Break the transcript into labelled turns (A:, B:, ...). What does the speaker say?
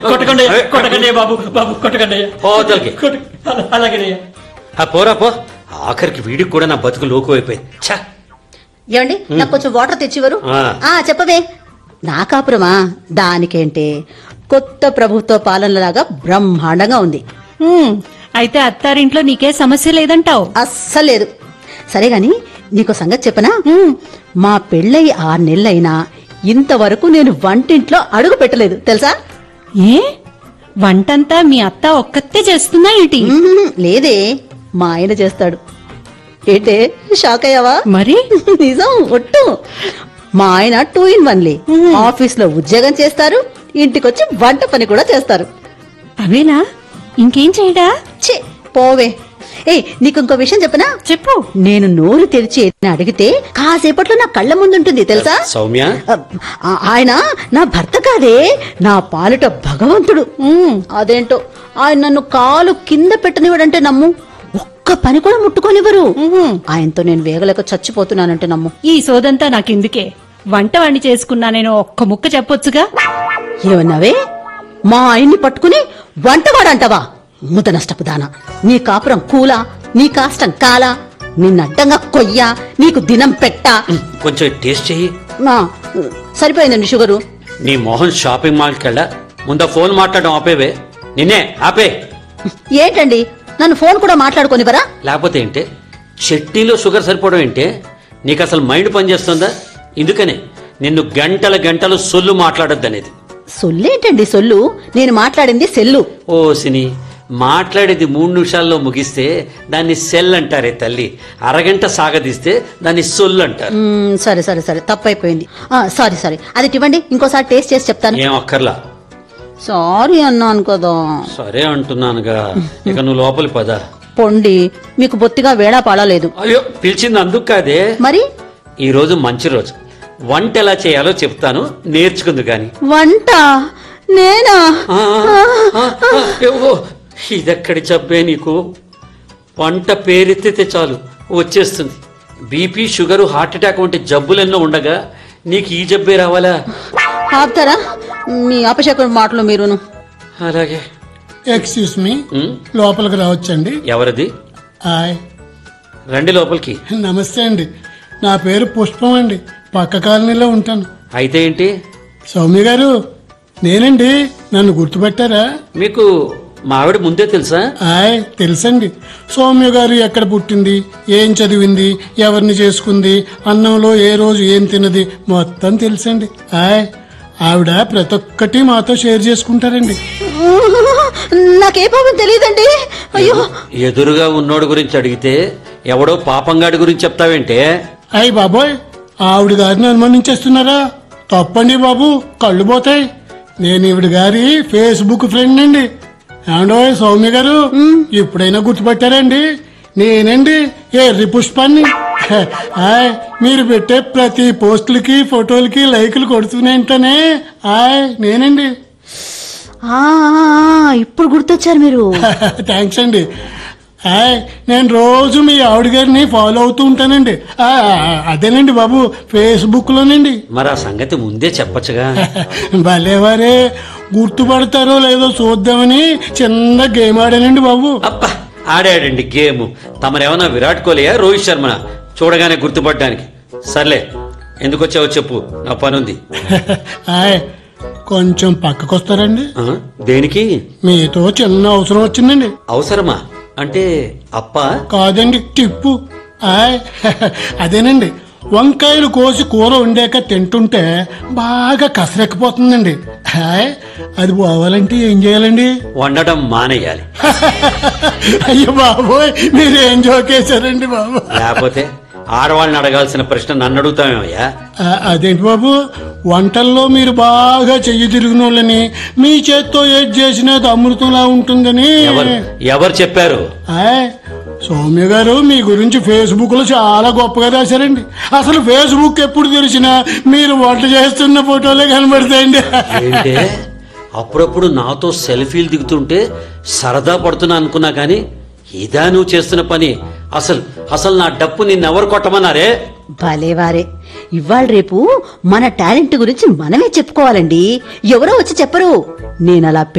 A: కొట్టకండి కొట్టకండి బాబు బాబు కొట్టకండి
B: ఓ, తలకి.
A: అలాగేనయ్యా
B: ఆ పోరా పో ఆఖరికి వీడికి కూడా నా బతుకు లోకు అయిపోయింది ఛా
C: ఏమండి నాకు కొంచెం వాటర్ తెచ్చివరు
B: ఆ.
C: ఆ చెప్పవే నా కాపురమా దానికేంటే కొత్త ప్రభుత్వ పాలనలాగా బ్రహ్మాండంగా ఉంది
D: హ్మ్, అయితే అత్తారింట్లో నీకే సమస్య లేదంటావు
C: అస్సలు లేదు సరే గాని నీకు సంగతి చెప్పనా మా పెళ్ళై ఆరు నెలలైనా ఇంతవరకు నేను వంటింట్లో అడుగు పెట్టలేదు తెలుసా
D: ఏ వంటంతా మీ అత్త ఒక్కతే చేస్తుందా ఏంటి
C: మ్మ్, లేదే మా ఆయన చేస్తాడు ఏంటే షాక్ అయ్యావా
D: మరి
C: నిజం ఒట్టు మా ఆయన టూ ఇన్ వన్లీ ఆఫీస్ లో ఉద్యోగం చేస్తారు ఇంటికొచ్చి వంట పని కూడా చేస్తారు
D: అవేనా ఇంకేం చేయడా
C: ఛే పోవే ఏ నీకు ఇంకో విషయం చెప్పనా
D: చెప్పు
C: నేను నోరు తెరిచి ఏదైనా అడిగితే కాసేపట్లో నా కళ్ళ ముందుంటుంది తెలుసా
B: సౌమ్య
C: ఆ- ఆయన నా భర్త కాదే నా పాలిట భగవంతుడు ఉమ్, అదేంటో ఆయన నన్ను కాలు కింద పెట్టనివ్వడంటే నమ్ము ఒక్క పని కూడా ముట్టుకోనివ్వరు ఆయనతో నేను వేగలేక చచ్చిపోతున్నానంటే నమ్ము
D: ఈ సోదంతా నాకెందుకే వంట వండి చేసుకున్నా నేను ఒక్క ముక్క చెప్పొచ్చుగా
C: ఏమన్నావే మా ఆయన్ని పట్టుకుని వంటవాడంటావా ముద నష్టపు దాన నీ కాపురం కూలా నీ కాష్టం కాలా నిన్నడ్డంగా కొయ్యా నీకు దినం పెట్టా
B: కొంచెం టేస్ట్ చెయ్యి
C: నా, సరిపోయిందండి షుగరు
B: నీ మోహన్ షాపింగ్ మాల్కి వెళ్ళా ముందా ఫోన్ మాట్లాడడం ఆపేవే నిన్నే ఆపే
C: ఏంటండి నన్ను ఫోన్ కూడా మాట్లాడుకోనివరా
B: లేకపోతే ఏంటే చట్నీలో షుగర్ సరిపోవడం ఏంటే నీకు అసలు మైండ్ పనిచేస్తుందా ఇందుకనే నిన్ను గంటల గంటలు సొల్లు మాట్లాడొద్దు అనేది
C: సొల్లేంటండి సొల్లు నేను మాట్లాడింది సెల్లు
B: ఓ సిని మాట్లాడేది మూడు నిమిషాల్లో ముగిస్తే దాన్ని సెల్ అంటారే తల్లి అరగంట సాగదీస్తే దాన్ని సొల్లు అంటారు
C: మ్మ్, సరే సరే సరే తప్పైపోయింది ఆ, సారీ సారీ అది ఇవ్వండి ఇంకోసారి టేస్ట్ చేసి చెప్తాను
B: ఏం అక్కర్లా
C: సారీ అన్నాను కదా
B: సరే అంటున్నానుగా ఇక నువ్వు లోపలి పద
C: పొండి మీకు బొత్తిగా వేళా పాడలేదు
B: అయ్యో పిలిచింది అందుకు కాదే
C: మరి
B: ఈ రోజు మంచి రోజు వంట ఎలా చేయాలో చెప్తాను నేర్చుకుంది గాని
C: వంట నేనా
B: ఆ, ఆ, ఆ, ఏవో, ఇదెక్కడి జబ్బే నీకు వంట పేరెత్తితే చాలు వచ్చేస్తుంది బీపీ షుగరు హార్ట్ అటాక్ వంటి జబ్బులెన్నో ఉండగా నీకు ఈ జబ్బే రావాలా
C: ఆపుతారా మీ అపశకుని మాటలు మీరును
B: అలాగే
E: ఎక్స్క్యూస్ మీ
B: ఉమ్,
E: లోపలికి రావచ్చండి
B: ఎవరిది
E: హాయ్
B: రండి లోపలికి
E: నమస్తే అండి నా పేరు పుష్పం అండి పక్క కాలనీలో ఉంటాను
B: అయితే ఏంటి
E: సౌమ్య గారు నేనండి నన్ను గుర్తుపెట్టారా
B: మీకు మా ఆవిడ ముందే తెలుసా
E: హాయ్ తెలుసండి సౌమ్య గారు ఎక్కడ పుట్టింది ఏం చదివింది ఎవరిని చేసుకుంది అన్నంలో ఏ రోజు ఏం తిన్నది మొత్తం తెలుసండి హాయ్ ఆవిడ ప్రతి ఒక్కటి మాతో షేర్ చేసుకుంటారండి
C: నాకే పాపం తెలియదండి అయ్యో
B: ఎదురుగా ఉన్నోడు గురించి అడిగితే ఎవడో పాపంగాడి గురించి చెప్తావేంటే
E: అయ్యి బాబోయ్ ఆవిడ గారిని అనుమానించేస్తున్నారా తప్పండి బాబు కళ్ళు పోతాయి నేను ఈవిడ గారి ఫేస్బుక్ ఫ్రెండ్ అండి ఏమండో సౌమ్య గారు ఇప్పుడైనా గుర్తుపట్టారండి నేనండి ఎర్రి పుష్పాన్ని హాయ్ మీరు పెట్టే ప్రతి పోస్టులకి ఫోటోలకి లైకులు కొడుతూనేంటనే హాయ్ నేనండి
C: ఆ, ఆ, ఆ, ఇప్పుడు గుర్తొచ్చారు మీరు
E: థ్యాంక్స్ అండి హాయ్ నేను రోజు మీ ఆవిడ గారిని ఫాలో అవుతూ ఉంటానండి ఆ, అదేనండి బాబు ఫేస్బుక్ లోనండి
B: మరి ఆ సంగతి ముందే చెప్పచ్చుగా
E: భలేవారే గుర్తుపడతారో లేదో చూద్దామని చిన్న గేమ్ ఆడానండి బాబు
B: అబ్బా ఆడాడండి గేమ్ తమరేమన్నా విరాట్ కోహ్లీయా రోహిత్ శర్మనా చూడగానే గుర్తుపడ్డానికి సర్లే ఎందుకు వచ్చావో చెప్పు నా పనుంది
E: హాయ్ కొంచెం పక్కకొస్తారండి
B: ఆ, దేనికి
E: మీతో చిన్న అవసరం వచ్చిందండి
B: అవసరమా అంటే అప్ప
E: కాదండి టిప్పు హాయ్ అదేనండి వంకాయలు కోసి కూర వండాక తింటుంటే బాగా కసరెక్కిపోతుందండి హాయ్ అది పోవాలంటే ఏం చేయాలండి
B: వండడం మానేయాలి
E: అయ్యో బాబోయ్ మీరేం జోకేశారండి బాబు
B: లేకపోతే ఆడవాళ్ళని అడగాల్సిన ప్రశ్న నన్ను అడుగుతామేమయ్యా
E: ఆ, అదేంటి బాబు వంటల్లో మీరు బాగా చెయ్యి తిరిగిన వాళ్ళని మీ చేత్తో ఏది చేసినా అది అమృతంలా ఉంటుందని
B: ఎవరు ఎవరు చెప్పారు
E: ఆయ్, సౌమ్య గారు మీ గురించి ఫేస్బుక్ లో చాలా గొప్పగా రాశారండి అసలు ఫేస్బుక్ ఎప్పుడు తెరిచినా మీరు వంట చేస్తున్న ఫోటోలే కనబడతాయండి
B: ఏంటే అప్పుడప్పుడు నాతో సెల్ఫీలు దిగుతుంటే సరదా పడుతున్నా అనుకున్నా కానీ ఇదా నువ్వు చేస్తున్న పని అసలు అసలు నా డప్పు నిన్నెవరు కొట్టమన్నారే
C: భలేవారే ఇవాళ రేపు మన టాలెంట్ గురించి మనమే చెప్పుకోవాలండి ఎవరో వచ్చి చెప్పరు నేనలా